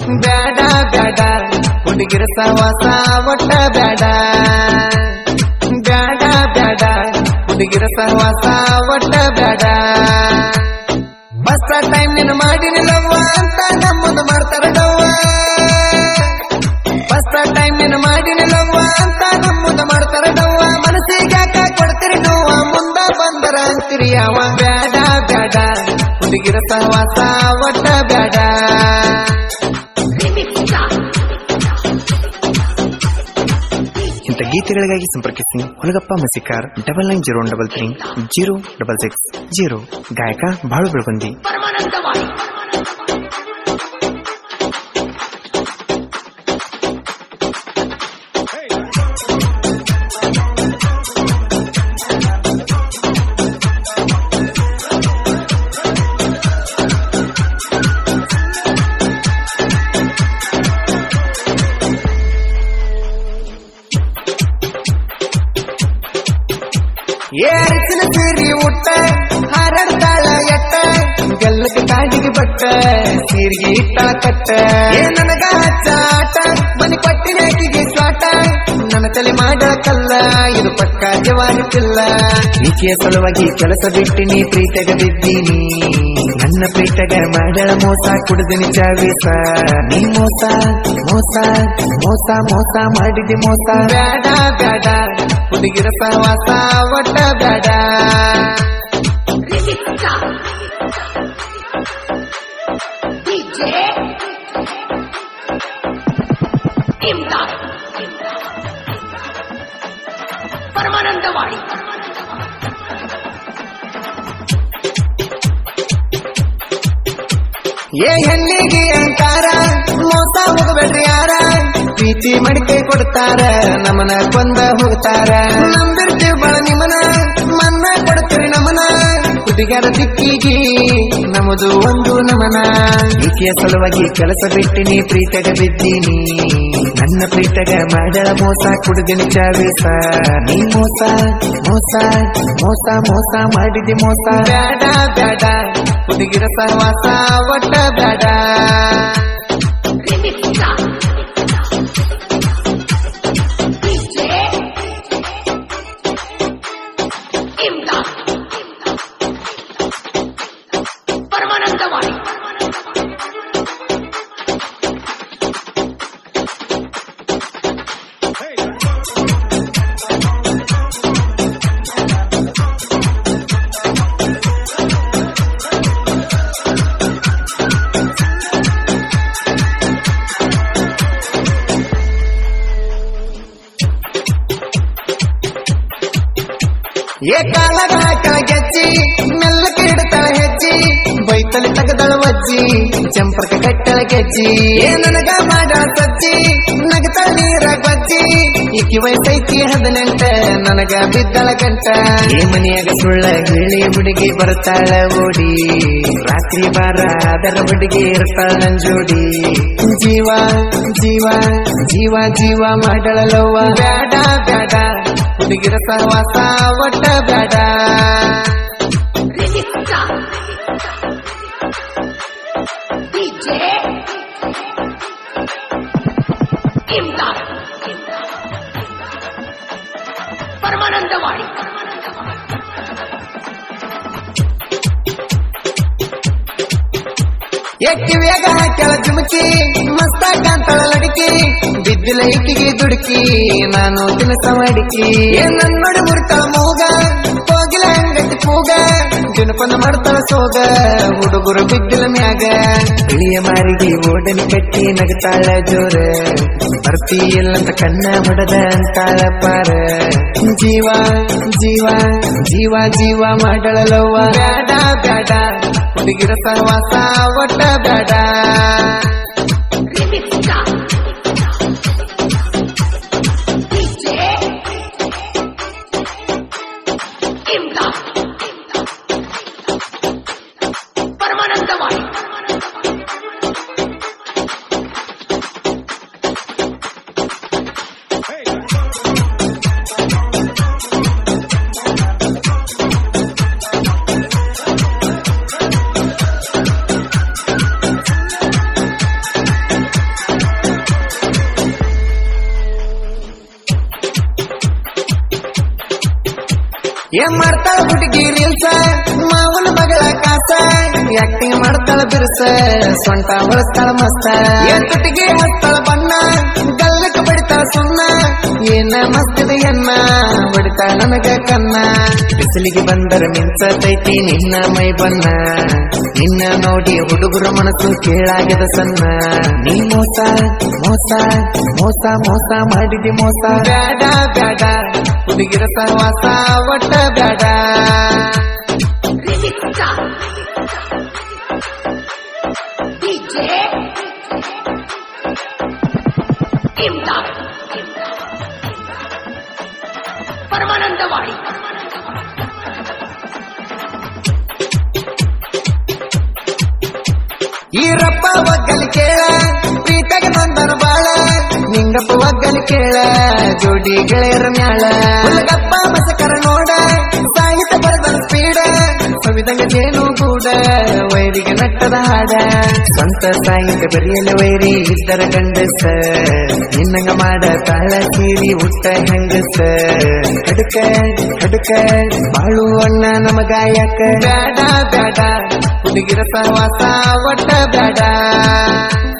ಬ್ಯಾಡ ಬ್ಯಾಡ ಹುಡುಗಿರ ಸವಾಸ ಒಟ್ಟ ಬ್ಯಾಡ ಬ್ಯಾಡ ಬ್ಯಾಡ ಹುಡುಗಿರ ಸಹವಾಸ ಒಟ್ಟ ಬ್ಯಾಡ ಫಸ್ಟ್ ಟೈಮ್ ನೀನು ಮಾಡಿನಿ ಲವ್ವ ಅಂತ ನಮ್ಮದು ಮಾಡ್ತಾರ ಡವ್ವ ಫಸ್ಟ್ ಟೈಮ್ ನೀನು ಮಾಡಿನಿ ಲವ್ವ ಅಂತ ನಮ್ಮದು ಮಾಡ್ತಾರ ಡವ್ವ ಮನಸ್ಸಿಗೆ ಯಾಕ ಕೊಡ್ತೀರಿ ನೋವ ಮುಂದ ಬಂದರ ಅಂತೀರಿ ಅವ ಬ್ಯಾಡ ಬ್ಯಾಡ ಹುಡುಗಿರ ಸಹವಾಸ ಒಟ್ಟ ಬ್ಯಾಡ ಇಂಥ ಗೀತೆಗಳಿಗಾಗಿ ಸಂಪರ್ಕಿಸಿ Holagappa Masikar double nine zero double three zero double six zero ಗಾಯಕ ಬಾಳು ಬೆಳಗುಂದಿ ಏರಿಸಿನ ಸೀರಿ ಉಟ್ಟ ಹಾರಾಡ್ತಾಳ ಎಟ್ಟ ಗಲ್ಲಕ್ಕೆ ಕಾಡಿಗೆ ಬಟ್ಟ ಸೀರಿಗೆ ಇಟ್ಟ ಕಟ್ಟ ಏ ನನಗ ಹಚ್ಚ ಆಟ ಮನೆ ಕೊಟ್ಟಿನ ಆಕಿಗೆ ಸ್ವಾಟ ನನ್ನ ತಲೆ ಮಾಡ ಕಲ್ಲ ಇದು ಪಕ್ಕ ಜವಾನಿ ಪಿಲ್ಲ ಈಕೆಯ ಸಲುವಾಗಿ ಕೆಲಸ ಬಿಟ್ಟು ನೀ ಪ್ರೀತಗ ಬಿದ್ದೀನಿ ನನ್ನ ಪ್ರೀತಗ ಮಾಡಳ ಮೋಸ ಕುಡಿದಿನಿ ಚಾವೀಸ ನೀ ಮೋಸ ಮೋಸ ಮೋಸ ಮೋಸ ಮಾಡಿದಿ ಮೋಸ ಬ್ಯಾಡ ಬ್ಯಾಡ ಹುಡುಗಿರ ಸಹವಾಸ ಒಟ್ಟ ಬ್ಯಾಡ ಪರಮಾನಂದವಾಡಿ ಏ ಹೆಣ್ಣಿಗೆ ಅಂತಾರ ಮೋಸ ಹೋಗಬೇಡ್ರಿ ಯಾರ ಪ್ರೀತಿ ಮಡಿಕೆ ಕೊಡ್ತಾರ ನಮನ ಕೊಂದ ಹೋಗ್ತಾರ ನಂಬಿರ್ತೀವಿ ಬಳ ನಿಮನ ಮನ್ನ ಕೊಡ್ತೀರಿ ನಮನ ಹುಡುಗರ ದಿಕ್ಕಿಗೆ ನಮದು ಒಂದು ನಮನ ಈಕೆಯ ಸಲುವಾಗಿ ಕೆಲಸ ಬಿಟ್ಟು ನೀ ಪ್ರೀತಗ ಬಿದ್ದೀನಿ ನನ್ನ ಪ್ರೀತಗ ಮಾಡಳ ಮೋಸ ಕುಡಿದಿನಿ ಚಾವೀಸ ನೀ ಮೋಸ ಮೋಸ ಮೋಸ ಮೋಸ ಮಾಡಿದಿ ಮೋಸ ಬ್ಯಾಡ ಬ್ಯಾಡ ಹುಡುಗಿರ ಸಹವಾಸ ಒಟ್ಟ ಬ್ಯಾಡ ಪರಮಾನಂದವಾಡಿ ಏ ಕಾಲದ ಕೆಳಗೆಚ್ಚಿ ಮೆಲ್ಲಕ್ಕೆ ಇಡ್ತಾಳ ಹೆಜ್ಜಿ ಬೈತಲಿ ತಗದಳ ವಜ್ಜಿ ಚಂಪರ್ಕ ಕಟ್ಟಳ ಗೆಜ್ಜಿ ಏ ನನಗ ಮಾಡ ಸಜ್ಜಿ ನಗತಾಳ ನೀರ ಬಜ್ಜಿ ಈಕಿ ವಯಸ್ಸೈತಿ ಹದಿನೆಂಟ ನನಗ ಬಿದ್ದಳ ಗಂಟ ಈ ಮನೆಯಾಗ ಸುಳ್ಳ ಹೇಳಿ ಹುಡುಗಿ ಬರ್ತಾಳ ಓಡಿ ರಾತ್ರಿ ಬಾರ ಅದರ ಹುಡುಗಿ ಇರ್ತಾಳ ನನ್ ಜೋಡಿ ಜೀವ ಜೀವ ಜೀವ ಜೀವ ಮಾಡಳಲ್ಲವ್ವ ಬ್ಯಾಡ ಬ್ಯಾಡ ಹುಡುಗಿರ ಸಹವಾಸ ಒಟ್ಟ ಬ್ಯಾಡ ಪರಮಾನಂದವಾಡಿ ಎಕ್ಕಿವ್ಯಾಗ ಕೆಳ ಜುಮುಕಿ ಮಸ್ತ ಕಾಂತಳ ಲಡಿಕಿ ಬಿದ್ದಿಲ ಇಕ್ಕಿಗೆ ದುಡುಕಿ ನಾನು ತಿನಸ ಮಡಿಕಿ ಏ ನನ್ ನೋಡಿ ಮುರ್ತಾಳ ಮೂಗ ಹೋಗಿಲ ಹಂಗತಿ ಕೂಗ ಜನಪನ ಮಾಡ್ತಾಳ ಸೋಗ ಹುಡುಗರು ಬಿದ್ದಿಲ ಮ್ಯಾಗ ಇಳಿಯ ಮಾರಿಗೆ ಓಡನಿ ಕಟ್ಟಿ ನಗತಾಳ ಜೋರ ಬರ್ತಿ ಇಲ್ಲಂತ ಕಣ್ಣ ಹೊಡೆದ ಅಂತಾಳ ಪಾರ ಜೀವ ಜೀವ ಜೀವ ಜೀವ ಮಾಡಳಲವ್ವ ಬ್ಯಾಡ ಬ್ಯಾಡ ಹುಡುಗಿರ ಸಹವಾಸ ಒಟ್ಟ ಬ್ಯಾಡ ಪರಮಾನಂದವಾಡಿ ಏನ್ ಮಾಡ್ತಾಳ ಹುಡುಗಿ ರೀಲ್ಸ ಮಾವನ ಮಗಳ ಕಾಸ ಆಕ್ಟಿಂಗ್ ಮಾಡ್ತಾಳ ಬಿರ್ಸ ಸೊಂಟ ಹೊಳಸ್ತಾಳ ಮಸ್ತ ಏನ್ ತುಟಿಗೆ ಹಚ್ತಾಳ ಬಣ್ಣ ಗಲ್ಲಕ್ಕೆ ಬಡಿತಾಳ ಸುಣ್ಣ ಏನ ಮಸ್ತಿದೆ ಎನ್ನ ಬಡಿತಾಳ ನನಗ ಕನ್ನ ಬಿಸಿಲಿಗೆ ಬಂದರ ಮಿಂಚತೈತಿ ನಿನ್ನ ಮೈ ಬನ್ನ ನಿನ್ನ ನೋಡಿ ಹುಡುಗರ ಮನಸ್ಸು ಕೇಳಾಗದ ಸಣ್ಣ ನೀ ಮೋಸ ಮೋಸ ಮೋಸ ಮೋಸ ಮಾಡಿದಿ ಮೋಸ ಬ್ಯಾಡ ಬ್ಯಾಡ ಹುಡುಗಿರ ಸಹವಾಸ ಒಟ್ಟ ಬ್ಯಾಡ Remix Star. DJ. Imdad. Paramanandawadi Irappa ಒಗ್ಗಲ್ ಕೇಳ ಪ್ರೀತಗ ನಂದನ ಬಾಳ ನಿಂಗಪ್ಪ ಒಗ್ಗಲ್ ಕೇಳ ಜೋಡಿ ಗೆಳೆಯರ ಮ್ಯಾಳ ಹುಲಗಪ್ಪ ಮಸಕರ ನೋಡ ಸಾಹಿತ್ಯ ಬರೆದನ ಸ್ಪೀಡ ಸವಿದಂಗ ಜೇನು ಗೂಡ ವೈರಿಗೆ ನಟ್ಟದ ಹಾಡ ಸ್ವಂತ ಸಾಹಿತ್ಯ ಬರೆಯಲು ವೈರಿ ಇದ್ದರ ಗಂಡಸ ನಿನ್ನಂಗ ಮಾಡ ತಾಳ ಸೀರಿ ಹುಟ್ಟ ಹೆಂಗಸ ಕಡುಕ ಕಡುಕ ಬಾಳು ಅಣ್ಣ ನಮಗ ಯಾಕ ಬ್ಯಾಡ ಬ್ಯಾಡ ಹುಡುಗಿರ ಸಹವಾಸ ಒಟ್ಟ ಬ್ಯಾಡ